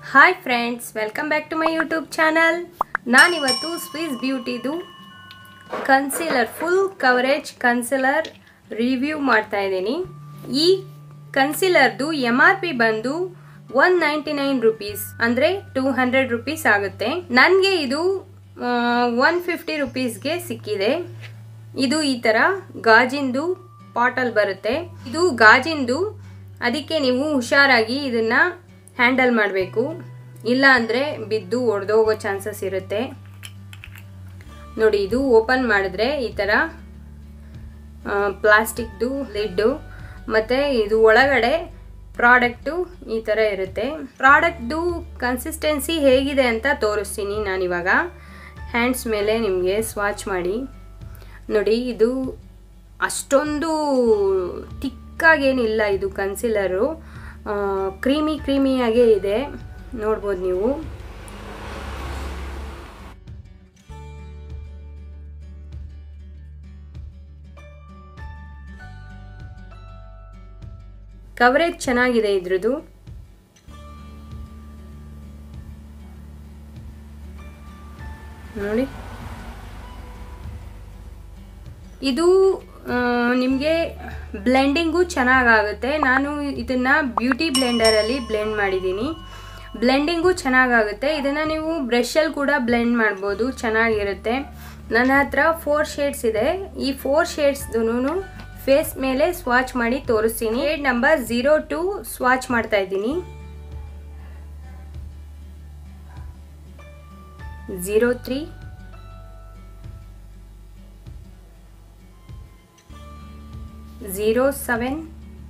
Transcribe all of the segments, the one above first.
hi friends welcome back to my YouTube channel ನಾನಿವತ್ತು Swiss ಬ್ಯೂಟಿದು concealer full coverage concealer review ಮಾಡ್ತಾ ಇದ್ದೀನಿ ಈ ಕನ್ಸಿಲರ್ದು ಎಮ್ ಆರ್ ಪಿ ಬಂದು ಒನ್ ನೈಂಟಿ ನೈನ್ ರುಪೀಸ್ ಅಂದರೆ ಟೂ ಹಂಡ್ರೆಡ್ ರುಪೀಸ್ ಆಗುತ್ತೆ ನನಗೆ ಇದು ಒನ್ ಫಿಫ್ಟಿ ರುಪೀಸ್ಗೆ ಸಿಕ್ಕಿದೆ ಇದು ಈ ಥರ ಗಾಜಿಂದು ಪಾಟಲ್ ಬರುತ್ತೆ ಇದು ಗಾಜಿಂದು ಅದಕ್ಕೆ ನೀವು ಹುಷಾರಾಗಿ ಇದನ್ನ ಹ್ಯಾಂಡಲ್ ಮಾಡಬೇಕು ಇಲ್ಲ ಅಂದರೆ ಬಿದ್ದು ಒಡೆದೋಗೋ ಚಾನ್ಸಸ್ ಇರುತ್ತೆ ನೋಡಿ ಇದು ಓಪನ್ ಮಾಡಿದ್ರೆ ಈ ಥರ ಪ್ಲಾಸ್ಟಿಕ್ದು ಲಿಡ್ಡು ಮತ್ತು ಇದು ಒಳಗಡೆ ಪ್ರಾಡಕ್ಟು ಈ ಥರ ಇರುತ್ತೆ ಪ್ರಾಡಕ್ಟ್ದು ಕನ್ಸಿಸ್ಟೆನ್ಸಿ ಹೇಗಿದೆ ಅಂತ ತೋರಿಸ್ತೀನಿ ನಾನಿವಾಗ ಹ್ಯಾಂಡ್ಸ್ ಮೇಲೆ ನಿಮಗೆ ಸ್ವಾಚ್ ಮಾಡಿ ನೋಡಿ ಇದು ಅಷ್ಟೊಂದು ತಿಕ್ಕಾಗೇನಿಲ್ಲ ಇದು ಕನ್ಸಿಲರು ಕ್ರೀಮಿ ಕ್ರೀಮಿಯಾಗೇ ಇದೆ ನೋಡ್ಬೋದು ನೀವು ಕವರೇಜ್ ಚೆನ್ನಾಗಿದೆ ಇದ್ರದ್ದು ನೋಡಿ ಇದು ನಿಮಗೆ ಬ್ಲೆಂಡಿಂಗು ಚೆನ್ನಾಗಾಗುತ್ತೆ ನಾನು ಇದನ್ನು ಬ್ಯೂಟಿ ಬ್ಲೆಂಡರಲ್ಲಿ ಬ್ಲೆಂಡ್ ಮಾಡಿದ್ದೀನಿ ಬ್ಲೆಂಡಿಂಗು ಚೆನ್ನಾಗಾಗುತ್ತೆ ಇದನ್ನು ನೀವು ಬ್ರಷಲ್ಲಿ ಕೂಡ ಬ್ಲೆಂಡ್ ಮಾಡ್ಬೋದು ಚೆನ್ನಾಗಿರುತ್ತೆ ನನ್ನ ಹತ್ರ ಫೋರ್ ಶೇಡ್ಸ್ ಇದೆ ಈ ಫೋರ್ ಶೇಡ್ಸ್ದು ಫೇಸ್ ಮೇಲೆ ಸ್ವಾಚ್ ಮಾಡಿ ತೋರಿಸ್ತೀನಿ shade number zero two swatch ಮಾಡ್ತಾ ಇದ್ದೀನಿ zero three zero seven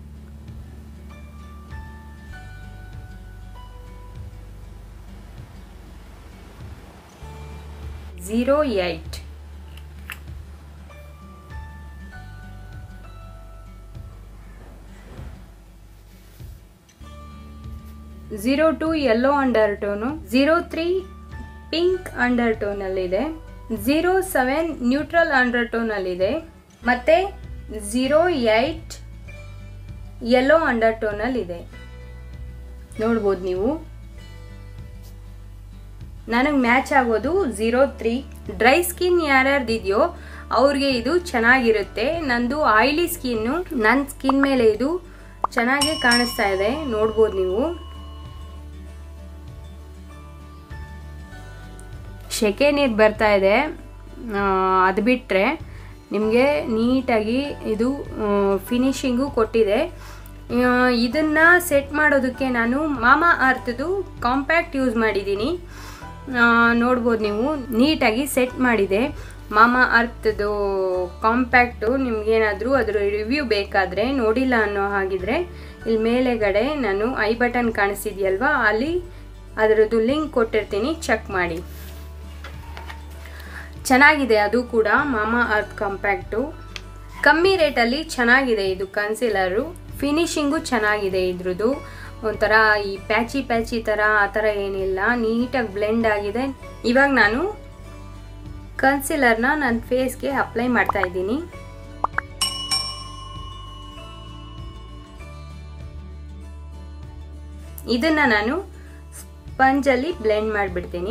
zero eight zero two yellow undertone zero three pink ಅಂಡರ್ ಟೋನಲ್ಲಿದೆ ಝೀರೋ ಸೆವೆನ್ ನ್ಯೂಟ್ರಲ್ ಅಂಡರ್ ಟೋನಲ್ಲಿದೆ ಮತ್ತು ಝೀರೋ ಏಯ್ಟ್ ಯೆಲ್ಲೋ ಅಂಡರ್ ಟೋನಲ್ಲಿ ಇದೆ ನೋಡ್ಬೋದು ನೀವು ನನಗೆ ಮ್ಯಾಚ್ ಆಗೋದು ಝೀರೋ ತ್ರೀ ಡ್ರೈ ಸ್ಕಿನ್ ಯಾರ್ಯಾರ್ದಿದೆಯೋ ಅವ್ರಿಗೆ ಇದು ಚೆನ್ನಾಗಿರುತ್ತೆ ನಂದು ಆಯಿಲಿ ಸ್ಕಿನ್ನು ನನ್ನ ಸ್ಕಿನ್ ಮೇಲೆ ಇದು ಚೆನ್ನಾಗಿ ಕಾಣಿಸ್ತಾ ಇದೆ ನೋಡ್ಬೋದು ನೀವು ಸೆಕೆ ನೀರು ಬರ್ತಾ ಇದೆ ಅದು ಬಿಟ್ಟರೆ ನಿಮಗೆ ನೀಟಾಗಿ ಇದು ಫಿನಿಶಿಂಗು ಕೊಟ್ಟಿದೆ ಇದನ್ನು ಸೆಟ್ ಮಾಡೋದಕ್ಕೆ ನಾನು ಮಾಮಾ ಅರ್ಥದ್ದು ಕಾಂಪ್ಯಾಕ್ಟ್ ಯೂಸ್ ಮಾಡಿದ್ದೀನಿ ನೋಡ್ಬೋದು ನೀವು ನೀಟಾಗಿ ಸೆಟ್ ಮಾಡಿದೆ ಮಾಮಾ ಅರ್ಥದ್ದು ಕಾಂಪ್ಯಾಕ್ಟು ನಿಮ್ಗೇನಾದರೂ ಅದರ ರಿವ್ಯೂ ಬೇಕಾದರೆ ನೋಡಿಲ್ಲ ಅನ್ನೋ ಹಾಗಿದ್ರೆ ಇಲ್ಲಿ ಮೇಲೆಗಡೆ ನಾನು ಐ ಬಟನ್ ಕಾಣಿಸಿದ್ಯಲ್ವಾ ಅಲ್ಲಿ ಅದರದ್ದು ಲಿಂಕ್ ಕೊಟ್ಟಿರ್ತೀನಿ ಚೆಕ್ ಮಾಡಿ ಚೆನ್ನಾಗಿದೆ ಅದು ಕೂಡ ಮಾಮಾ ಅರ್ತ್ ಕಾಂಪ್ಯಾಕ್ಟು ಕಮ್ಮಿ ರೇಟಲ್ಲಿ ಚೆನ್ನಾಗಿದೆ ಇದು ಕನ್ಸಿಲರು ಫಿನಿಶಿಂಗು ಚೆನ್ನಾಗಿದೆ ಇದ್ರದ್ದು ಒಂಥರ ಈ ಪ್ಯಾಚಿ ಪ್ಯಾಚಿ ಥರ ಆ ಥರ ಏನಿಲ್ಲ ನೀಟಾಗಿ ಬ್ಲೆಂಡ್ ಆಗಿದೆ ಇವಾಗ ನಾನು ಕನ್ಸಿಲರ್ನ ನನ್ನ ಫೇಸ್ಗೆ ಅಪ್ಲೈ ಮಾಡ್ತಾ ಇದ್ದೀನಿ ಇದನ್ನು ನಾನು ಸ್ಪಂಜಲ್ಲಿ ಬ್ಲೆಂಡ್ ಮಾಡಿಬಿಡ್ತೀನಿ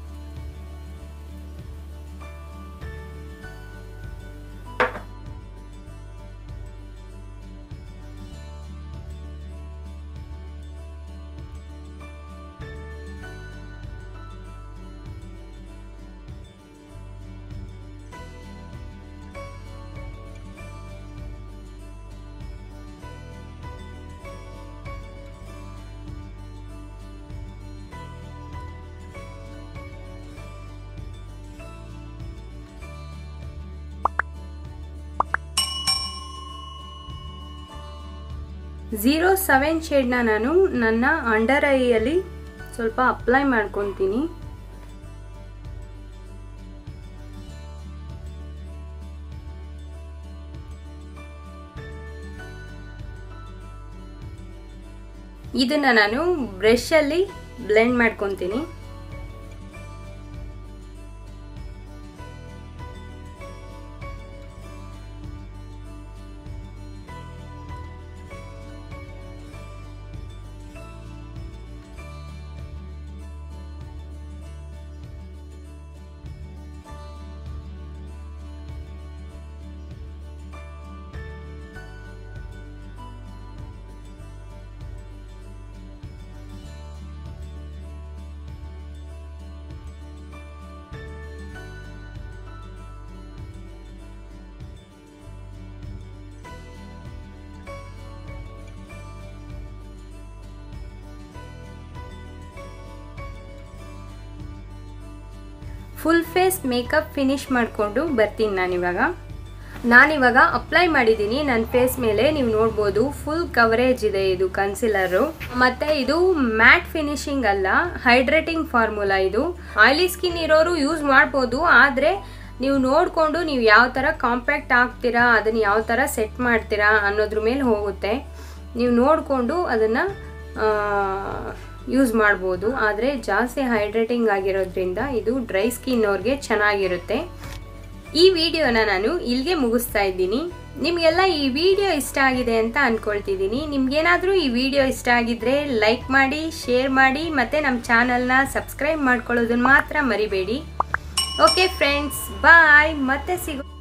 ಝೀರೋ ಸೆವೆನ್ ಶೇಡ್ನ ನಾನು ನನ್ನ ಅಂಡರ್ ಐಯಲ್ಲಿ ಸ್ವಲ್ಪ ಅಪ್ಲೈ ಮಾಡ್ಕೊತೀನಿ ಇದನ್ನ ನಾನು ಬ್ರಷಲ್ಲಿ ಬ್ಲೆಂಡ್ ಮಾಡ್ಕೊತೀನಿ ಫುಲ್ ಫೇಸ್ ಮೇಕಪ್ ಫಿನಿಶ್ ಮಾಡಿಕೊಂಡು ಬರ್ತೀನಿ ನಾನಿವಾಗ ನಾನಿವಾಗ ಅಪ್ಲೈ ಮಾಡಿದ್ದೀನಿ ನನ್ನ ಫೇಸ್ ಮೇಲೆ ನೀವು ನೋಡ್ಬೋದು ಫುಲ್ ಕವರೇಜ್ ಇದೆ ಇದು ಕನ್ಸಿಲರು ಮತ್ತು ಇದು ಮ್ಯಾಟ್ ಫಿನಿಶಿಂಗ್ ಅಲ್ಲ ಹೈಡ್ರೇಟಿಂಗ್ ಫಾರ್ಮುಲಾ ಇದು ಆಯಿಲಿ ಸ್ಕಿನ್ ಇರೋರು ಯೂಸ್ ಮಾಡ್ಬೋದು ಆದರೆ ನೀವು ನೋಡಿಕೊಂಡು ನೀವು ಯಾವ ಥರ ಕಾಂಪ್ಯಾಕ್ಟ್ ಆಗ್ತೀರಾ ಅದನ್ನು ಯಾವ ಥರ ಸೆಟ್ ಮಾಡ್ತೀರಾ ಅನ್ನೋದ್ರ ಮೇಲೆ ಹೋಗುತ್ತೆ ನೀವು ನೋಡಿಕೊಂಡು ಅದನ್ನು ಯೂಸ್ ಮಾಡ್ಬೋದು ಆದರೆ ಜಾಸ್ತಿ ಹೈಡ್ರೇಟಿಂಗ್ ಆಗಿರೋದ್ರಿಂದ ಇದು ಡ್ರೈ ಸ್ಕಿನ್ ಅವ್ರಿಗೆ ಚೆನ್ನಾಗಿರುತ್ತೆ ಈ ವಿಡಿಯೋನ ನಾನು ಇಲ್ಲಿಗೆ ಮುಗಿಸ್ತಾ ಇದ್ದೀನಿ ನಿಮಗೆಲ್ಲ ಈ ವಿಡಿಯೋ ಇಷ್ಟ ಆಗಿದೆ ಅಂತ ಅಂದ್ಕೊಳ್ತಿದ್ದೀನಿ ನಿಮ್ಗೇನಾದರೂ ಈ ವಿಡಿಯೋ ಇಷ್ಟ ಆಗಿದ್ರೆ ಲೈಕ್ ಮಾಡಿ ಶೇರ್ ಮಾಡಿ ಮತ್ತು ನಮ್ಮ ಚಾನಲ್ನ ಸಬ್ಸ್ಕ್ರೈಬ್ ಮಾಡ್ಕೊಳ್ಳೋದನ್ನ ಮಾತ್ರ ಮರಿಬೇಡಿ ಓಕೆ ಫ್ರೆಂಡ್ಸ್ ಬಾಯ್ ಮತ್ತೆ ಸಿಗೋ